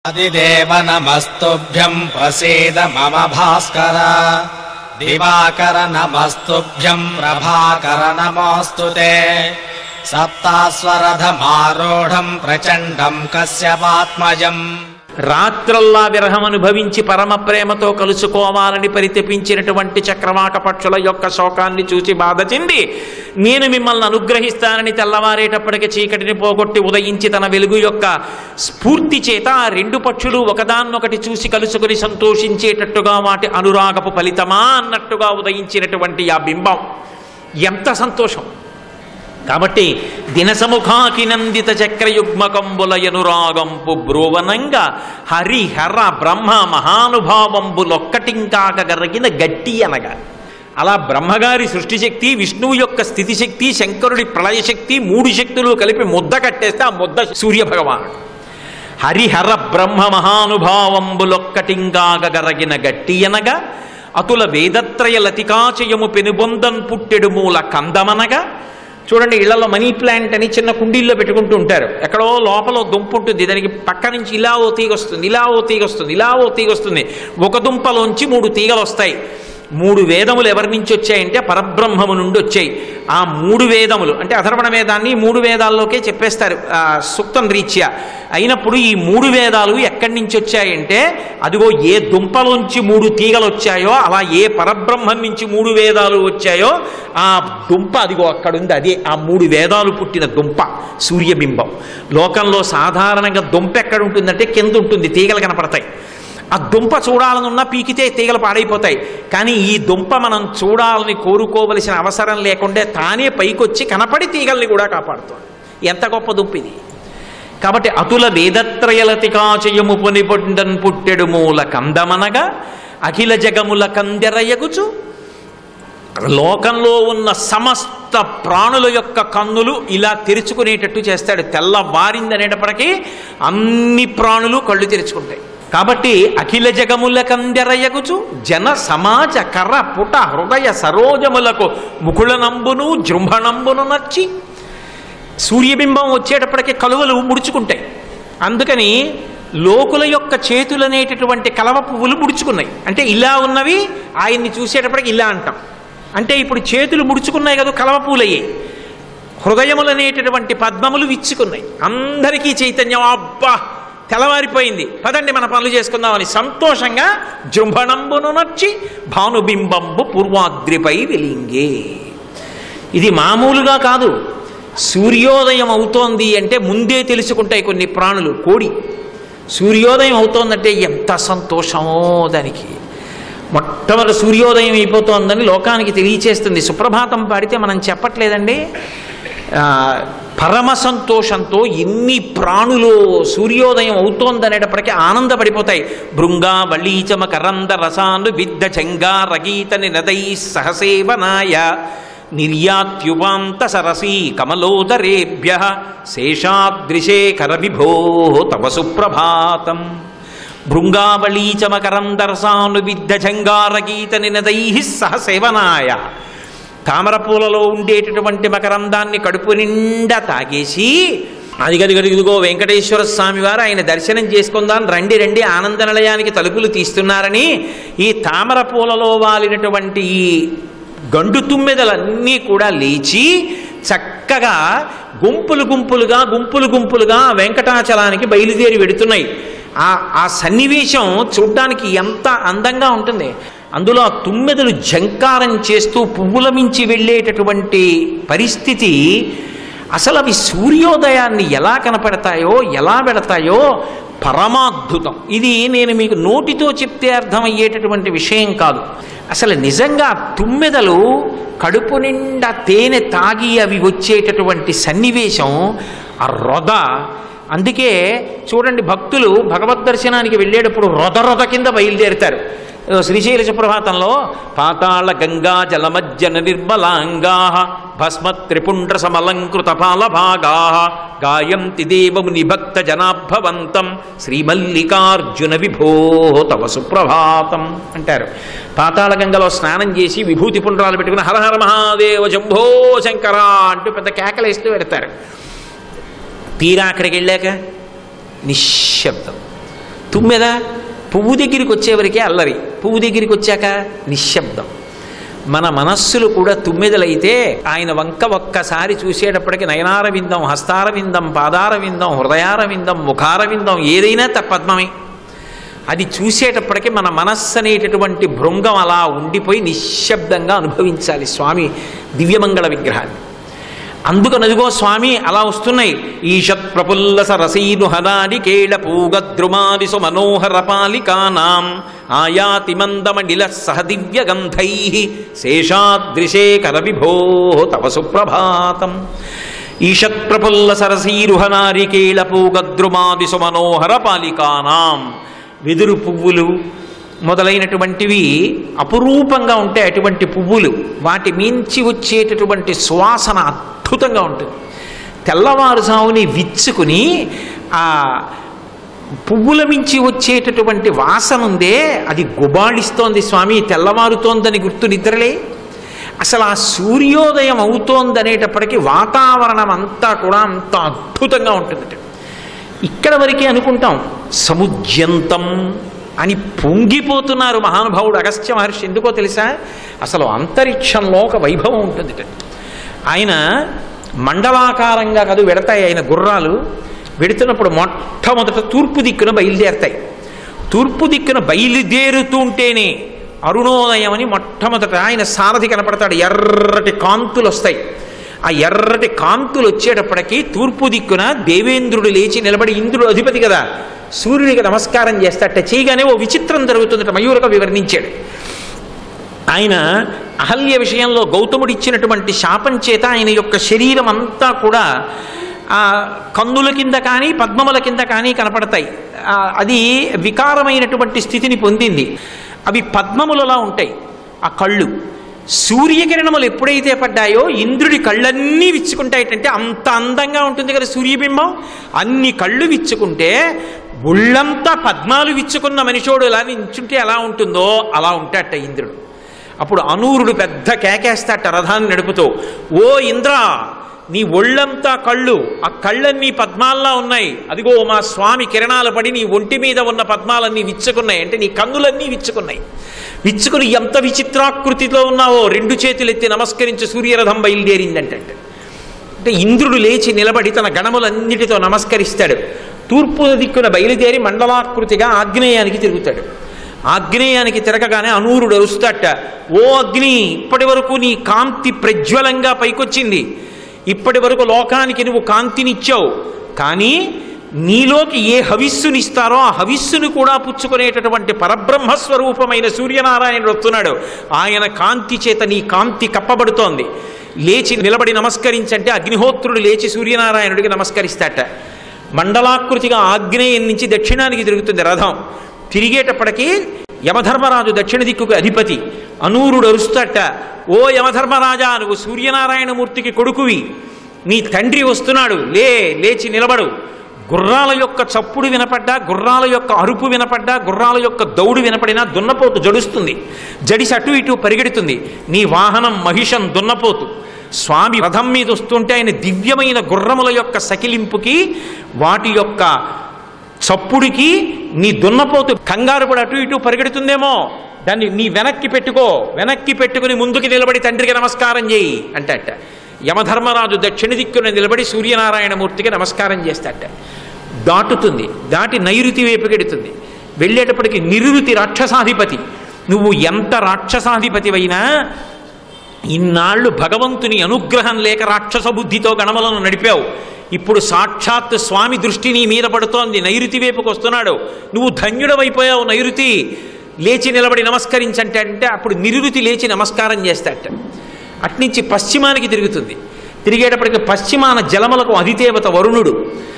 అదిదేవ నమస్తుభ్యం ప్రసీద మమ భాస్కర దివాకర నమస్తుభ్యం ప్రభాకర నమోऽस्तु తే సప్తాస్వరథమారూఢం ప్రచండం కశ్యపాత్మజం రాత్రల్లా విరహం అనుభవించి పరమ ప్రేమతో కలుసుకోవాలని పరితపించినటువంటి చక్రవాక పక్షుల యొక్క శోకాన్ని చూసి బాధ చెంది నేను మిమ్మల్ని అనుగ్రహిస్తానని తెల్లవారేటప్పటికి చీకటిని పోగొట్టి ఉదయించి తన వెలుగు యొక్క స్ఫూర్తి చేత ఆ రెండు పక్షులు ఒకదాన్నొకటి చూసి కలుసుకుని సంతోషించేటట్టుగా వాటి అనురాగపు ఫలితమా అన్నట్టుగా ఉదయించినటువంటి ఆ బింబం ఎంత సంతోషం కాబట్టి దినసముఖాకి నందిత చక్రయుగ్మకంబులయనురాగంపు బ్రోవనంగా హరి హర బ్రహ్మ మహానుభావంబులొక్కటింకాక గరగిన గట్టి అనగా అలా బ్రహ్మగారి సృష్టి శక్తి విష్ణువు యొక్క స్థితి శక్తి శంకరుడి ప్రళయ శక్తి మూడు శక్తులు కలిపి ముద్ద కట్టేస్తే ఆ ముద్ద సూర్య భగవానుడు హరిహర బ్రహ్మ మహానుభావంబులొక్కటింగాగ గరగిన గట్టి అనగా అతుల వేదత్రయ లతికాచయము పెనుబొందన్ పుట్టెడు మూల కందమనగా చూడండి ఇళ్లలో మనీ ప్లాంట్ అని చిన్న కుండీల్లో పెట్టుకుంటూ ఉంటారు ఎక్కడో లోపల ఓ దుంప ఉంటుంది దానికి పక్క నుంచి ఇలా ఓ తీగ వస్తుంది ఇలా ఓ తీగ వస్తుంది ఇలా ఓ తీగ వస్తుంది ఒక దుంపలోంచి మూడు తీగలు వస్తాయి మూడు వేదములు ఎవరి నుంచి వచ్చాయంటే పరబ్రహ్మము నుండి వచ్చాయి ఆ మూడు వేదములు అంటే అధర్వణ వేదాన్ని ఈ మూడు వేదాల్లోకే చెప్పేస్తారు ఆ, సూక్తం రీత్యా అయినప్పుడు ఈ మూడు వేదాలు ఎక్కడి నుంచి వచ్చాయంటే అదిగో ఏ దుంపలోంచి మూడు తీగలు వచ్చాయో అలా ఏ పరబ్రహ్మం నుంచి మూడు వేదాలు వచ్చాయో ఆ దుంప అదిగో అక్కడుంది అదే ఆ మూడు వేదాలు పుట్టిన దుంప సూర్యబింబం లోకంలో సాధారణంగా దుంప ఎక్కడ ఉంటుందంటే కింద ఉంటుంది తీగలు కనపడతాయి ఆ దుంప చూడాలనున్నా పీకితే తీగలు పాడైపోతాయి కానీ ఈ దుంప మనం చూడాలని కోరుకోవలసిన అవసరం లేకుండా తానే పైకొచ్చి కనపడి తీగల్ని కూడా కాపాడుతుంది ఎంత గొప్ప దుంప ఇది కాబట్టి అతుల వేదత్రయలతికాచయము పొనిపొండన్ పుట్టెడు మూల కందమనగా అఖిల జగముల కందెరయగుచు లోకంలో ఉన్న సమస్త ప్రాణుల యొక్క కన్నులు ఇలా తెరుచుకునేటట్టు చేస్తాడు తెల్లవారిందనేటప్పటికీ అన్ని ప్రాణులు కళ్ళు తెరుచుకుంటాయి కాబట్టి అఖిల జగముల కందెరయగుచు జన సమాజ కర్ర పుట హృదయ సరోజములకు ముకుళనంబును జృంభణంబును నచ్చి సూర్యబింబం వచ్చేటప్పటికి కలువలు ముడుచుకుంటాయి అందుకని లోకుల యొక్క చేతులు అనేటటువంటి కలవ పువ్వులు ముడుచుకున్నాయి అంటే ఇలా ఉన్నవి ఆయన్ని చూసేటప్పటికి ఇలా అంటాం అంటే ఇప్పుడు చేతులు ముడుచుకున్నాయి కదా కలవ పువ్వులయ్యాయి హృదయములు అనేటటువంటి పద్మములు విచ్చుకున్నాయి అందరికీ చైతన్యం అబ్బా తెల్లవారిపోయింది పదండి మన పనులు చేసుకుందామని సంతోషంగా జృంభణంబును నచ్చి భానుబింబంబు పూర్వాద్రిపై వెలింగే ఇది మామూలుగా కాదు సూర్యోదయం అవుతోంది అంటే ముందే తెలుసుకుంటాయి కొన్ని ప్రాణులు కోడి సూర్యోదయం అవుతోందంటే ఎంత సంతోషమో దానికి మొట్టమొదటి సూర్యోదయం అయిపోతోందని లోకానికి తెలియచేస్తుంది సుప్రభాతం పాడితే మనం చెప్పట్లేదండి ఆ, పరమ సంతోషంతో ఎన్ని ప్రాణులు సూర్యోదయం అవుతోందనేటప్పటికీ ఆనందపడిపోతాయి భృంగా వళీచమ కరంద రసాను విద్ద చంగా రగీత నినదై సహసేవనాయ నిర్యాత్యువాంత సరసీ కమలోదరేభ్య శేషాద్రిశేఖర విభో తవ సుప్రభాతం భృంగావళీచమకరందరసాను విద్ద జంగారగీత నినదై సహ సేవనాయ తామరపూలలో ఉండేటటువంటి మకరందాన్ని కడుపు నిండా తాగేసి అదిగదిగదిగో వెంకటేశ్వర స్వామి వారు ఆయన దర్శనం చేసుకుందాం రండి రండి ఆనంద నిలయానికి తలుపులు తీస్తున్నారని ఈ తామర పూలలో వాలినటువంటి ఈ గండు తుమ్మెదలన్నీ కూడా లేచి చక్కగా గుంపులు గుంపులుగా గుంపులు గుంపులుగా వెంకటాచలానికి బయలుదేరి వెడుతున్నాయి ఆ ఆ సన్నివేశం చూడ్డానికి ఎంత అందంగా ఉంటుంది అందులో ఆ తుమ్మెదలు జంకారం చేస్తూ పువ్వుల మించి వెళ్ళేటటువంటి పరిస్థితి అసలు అవి సూర్యోదయాన్ని ఎలా కనపడతాయో ఎలా పెడతాయో పరమాద్భుతం ఇది నేను మీకు నోటితో చెప్తే అర్థమయ్యేటటువంటి విషయం కాదు అసలు నిజంగా తుమ్మెదలు కడుపు నిండా తేనె తాగి అవి వచ్చేటటువంటి సన్నివేశం ఆ రొద అందుకే చూడండి భక్తులు భగవద్ దర్శనానికి వెళ్ళేటప్పుడు రొద రొద కింద బయలుదేరుతారు శ్రీశైల సుప్రభాతంలో పాతాళ గంగా జలమజ్జన నిర్మలాంగా భస్మ త్రిపుండ్ర సమలంకృత పాలభాగా గాయంతి దేవముని భక్త జనాభవంతం శ్రీమల్లికార్జున విభో తవ సుప్రభాతం అంటారు పాతాళ గంగలో స్నానం చేసి విభూతి పుండ్రాలు పెట్టుకుని హరహర మహాదేవ జంభో శంకర అంటూ పెద్ద కేకలేస్తూ పెడతారు తీరా అక్కడికి వెళ్ళాక నిశ్శబ్దం తుమ్మెద పువ్వు దగ్గరికి వచ్చేవరకే అల్లరి పువ్వు దగ్గరికి వచ్చాక నిశ్శబ్దం మన మనస్సులు కూడా తుమ్మెదలైతే ఆయన వంక ఒక్కసారి చూసేటప్పటికి నయనార విందం హస్తార విందం పాదార విందం హృదయార విందం ముఖార విందం ఏదైనా తప్పద్మమే అది చూసేటప్పటికి మన మనస్సు అనేటటువంటి భృంగం అలా ఉండిపోయి నిశ్శబ్దంగా అనుభవించాలి స్వామి దివ్యమంగళ విగ్రహాన్ని అందుకనదిగో స్వామి అలా వస్తున్నాయి ఈషత్ ప్రఫుల్లస రసీను హనాడి కేళ పూగద్రుమాదిసు మనోహర పాలికానాం ఆయాతి మందమణిల సహ దివ్య గంధై శేషాదృశే కర విభో తవ సుప్రభాతం ఈషత్ ప్రఫుల్ల సరసీరుహనారికేళ పూగద్రుమాదిసు మనోహర పాలికానాం వెదురు పువ్వులు మొదలైనటువంటివి అపురూపంగా ఉంటాయి అటువంటి పువ్వులు వాటి మించి వచ్చేటటువంటి సువాసన అద్భుతంగా ఉంటుంది తెల్లవారుజాముని విచ్చుకుని ఆ పువ్వుల మించి వచ్చేటటువంటి వాసన ఉందే అది గుబాళిస్తోంది స్వామి తెల్లవారుతోందని గుర్తు నిద్రలే అసలు ఆ సూర్యోదయం అవుతోందనేటప్పటికీ వాతావరణం అంతా కూడా అంత అద్భుతంగా ఉంటుంది ఇక్కడ వరకే అనుకుంటాం సముద్యంతం అని పొంగిపోతున్నారు మహానుభావుడు అగస్త్య మహర్షి ఎందుకో తెలుసా అసలు అంతరిక్షంలో ఒక వైభవం ఉంటుంది ఆయన మండలాకారంగా కాదు వెడతాయి ఆయన గుర్రాలు వెడుతున్నప్పుడు మొట్టమొదట తూర్పు దిక్కున బయలుదేరతాయి తూర్పు దిక్కున బయలుదేరుతుంటేనే అరుణోదయం అని మొట్టమొదట ఆయన సారథి కనపడతాడు ఎర్రటి కాంతులు వస్తాయి ఆ ఎర్రటి కాంతులు వచ్చేటప్పటికి తూర్పు దిక్కున దేవేంద్రుడు లేచి నిలబడి ఇంద్రుడు అధిపతి కదా సూర్యుడికి నమస్కారం చేస్తాట చేయగానే ఓ విచిత్రం జరుగుతుందట మయూరక వివరించాడు ఆయన అహల్య విషయంలో గౌతముడు ఇచ్చినటువంటి శాపం చేత ఆయన యొక్క శరీరం అంతా కూడా ఆ కన్నుల కింద కానీ పద్మముల కింద కానీ కనపడతాయి ఆ, అది వికారమైనటువంటి స్థితిని పొందింది అవి పద్మములలా ఉంటాయి ఆ కళ్ళు సూర్యకిరణములు ఎప్పుడైతే పడ్డాయో ఇంద్రుడి కళ్ళన్నీ విచ్చుకుంటాయిటంటే అంత అందంగా ఉంటుంది కదా సూర్యబింబం అన్ని కళ్ళు విచ్చుకుంటే ఒళ్ళంతా పద్మాలు విచ్చుకున్న మనిషోడు ఎలా నించుంటే ఎలా ఉంటుందో అలా ఉంటాట ఇంద్రుడు అప్పుడు అనూరుడు పెద్ద కేకేస్తాట రథాన్ని నడుపుతూ ఓ ఇంద్ర నీ ఒళ్ళంతా కళ్ళు ఆ కళ్ళన్నీ పద్మాల్లా ఉన్నాయి అదిగో మా స్వామి కిరణాలు పడి నీ ఒంటి మీద ఉన్న పద్మాలన్నీ విచ్చుకున్నాయి అంటే నీ కన్నులన్నీ విచ్చుకున్నాయి విచ్చుకుని ఎంత విచిత్రాకృతిలో ఉన్నావో రెండు చేతులు ఎత్తి నమస్కరించి సూర్యరథం బయలుదేరిందంటే అంటే ఇంద్రుడు లేచి నిలబడి తన గణములన్నిటితో నమస్కరిస్తాడు తూర్పు దిక్కున బయలుదేరి మండలాకృతిగా ఆగ్నేయానికి తిరుగుతాడు ఆగ్నేయానికి తిరగగానే అనూరుడు అరుస్తాట ఓ అగ్ని ఇప్పటి వరకు నీ కాంతి ప్రజ్వలంగా పైకొచ్చింది ఇప్పటి వరకు లోకానికి నువ్వు కాంతినిచ్చావు కానీ నీలోకి ఏ హవిస్సునిస్తారో ఆ హవిస్సును కూడా పుచ్చుకునేటటువంటి పరబ్రహ్మ స్వరూపమైన సూర్యనారాయణుడు వస్తున్నాడు ఆయన కాంతి చేత నీ కాంతి కప్పబడుతోంది లేచి నిలబడి నమస్కరించంటే అగ్నిహోత్రుడు లేచి సూర్యనారాయణుడికి నమస్కరిస్తాట మండలాకృతిగా ఆగ్నేయం నుంచి దక్షిణానికి తిరుగుతుంది రథం తిరిగేటప్పటికీ యమధర్మరాజు దక్షిణ దిక్కుకు అధిపతి అనూరుడు అరుస్తాట ఓ యమధర్మరాజా నువ్వు సూర్యనారాయణమూర్తికి కొడుకువి నీ తండ్రి వస్తున్నాడు లే లేచి నిలబడు గుర్రాల యొక్క చప్పుడు వినపడ్డా గుర్రాల యొక్క అరుపు వినపడ్డా గుర్రాల యొక్క దౌడు వినపడినా దున్నపోతు జడుస్తుంది జడిసి అటు ఇటు పరిగెడుతుంది నీ వాహనం మహిషం దున్నపోతు స్వామి రథం మీద వస్తుంటే ఆయన దివ్యమైన గుర్రముల యొక్క సకిలింపుకి వాటి యొక్క చప్పుడికి నీ దున్నపోతు కంగారు పడి అటు ఇటు పరిగెడుతుందేమో దాన్ని నీ వెనక్కి పెట్టుకో వెనక్కి పెట్టుకుని ముందుకు నిలబడి తండ్రికి నమస్కారం చేయి అంటట యమధర్మరాజు దక్షిణ దిక్కున నిలబడి సూర్యనారాయణమూర్తికి నమస్కారం చేస్తాట దాటుతుంది దాటి నైరుతి వైపుకెడుతుంది వెళ్ళేటప్పటికి నిరుతి రాక్షసాధిపతి నువ్వు ఎంత రాక్షసాధిపతివైనా ఇన్నాళ్ళు భగవంతుని అనుగ్రహం లేక రాక్షస బుద్ధితో గణములను నడిపావు ఇప్పుడు సాక్షాత్ స్వామి దృష్టి నీ మీద పడుతోంది నైరుతి వైపుకు వస్తున్నాడు నువ్వు ధన్యుడవైపోయావు నైరుతి లేచి నిలబడి నమస్కరించంటే అంటే అప్పుడు నిరుతి లేచి నమస్కారం చేస్తాట అట్నుంచి పశ్చిమానికి తిరుగుతుంది తిరిగేటప్పటికి పశ్చిమాన జలములకు అధిదేవత వరుణుడు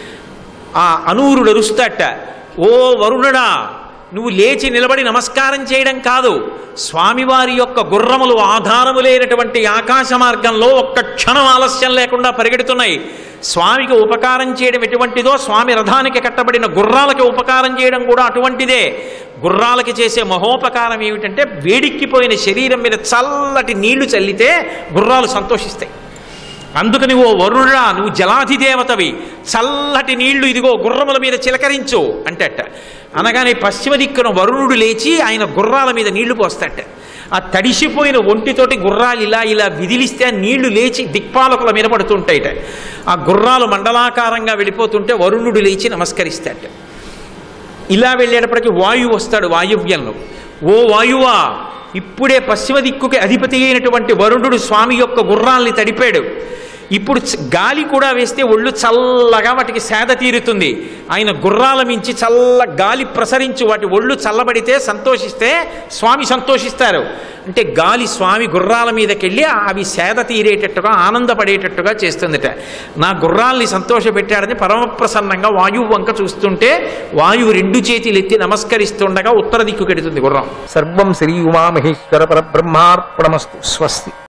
ఆ అనూరుడు అరుస్తాట ఓ వరుణుడా నువ్వు లేచి నిలబడి నమస్కారం చేయడం కాదు స్వామివారి యొక్క గుర్రములు ఆధారము లేనటువంటి ఆకాశ మార్గంలో ఒక్క క్షణం ఆలస్యం లేకుండా పరిగెడుతున్నాయి స్వామికి ఉపకారం చేయడం ఎటువంటిదో స్వామి రథానికి కట్టబడిన గుర్రాలకి ఉపకారం చేయడం కూడా అటువంటిదే గుర్రాలకి చేసే మహోపకారం ఏమిటంటే వేడిక్కిపోయిన శరీరం మీద చల్లటి నీళ్లు చల్లితే గుర్రాలు సంతోషిస్తాయి అందుకని ఓ వరుణుడా నువ్వు జలాధిదేవతవి చల్లటి నీళ్లు ఇదిగో గుర్రముల మీద చిలకరించు అంటట అనగానే పశ్చిమ దిక్కున వరుణుడు లేచి ఆయన గుర్రాల మీద నీళ్లు పోస్తాట ఆ తడిసిపోయిన ఒంటితోటి గుర్రాలు ఇలా ఇలా విదిలిస్తే ఆ నీళ్లు లేచి దిక్పాలకుల మీద పడుతుంటాయిట ఆ గుర్రాలు మండలాకారంగా వెళ్ళిపోతుంటే వరుణుడు లేచి నమస్కరిస్తాట ఇలా వెళ్ళేటప్పటికి వాయువు వస్తాడు వాయువ్యంలో ఓ వాయువా ఇప్పుడే పశ్చిమ దిక్కుకి అధిపతి అయినటువంటి వరుణుడు స్వామి యొక్క గుర్రాల్ని తడిపాడు ఇప్పుడు చ- గాలి కూడా వేస్తే ఒళ్ళు చల్లగా వాటికి సేద తీరుతుంది ఆయన గుర్రాల మించి చల్ల గాలి ప్రసరించి వాటి ఒళ్ళు చల్లబడితే సంతోషిస్తే స్వామి సంతోషిస్తారు అంటే గాలి స్వామి గుర్రాల మీదకెళ్ళి అవి సేద తీరేటట్టుగా ఆనందపడేటట్టుగా చేస్తుందట నా గుర్రాల్ని సంతోషపెట్టాడని పరమప్రసన్నంగా వాయువు వంక చూస్తుంటే వాయువు రెండు చేతులు ఎత్తి నమస్కరిస్తుండగా ఉత్తర దిక్కు కెడుతుంది గుర్రం సర్వం శ్రీ ఉమామహేశ్వర పరబ్రహ్మార్పణమస్తు స్వస్తి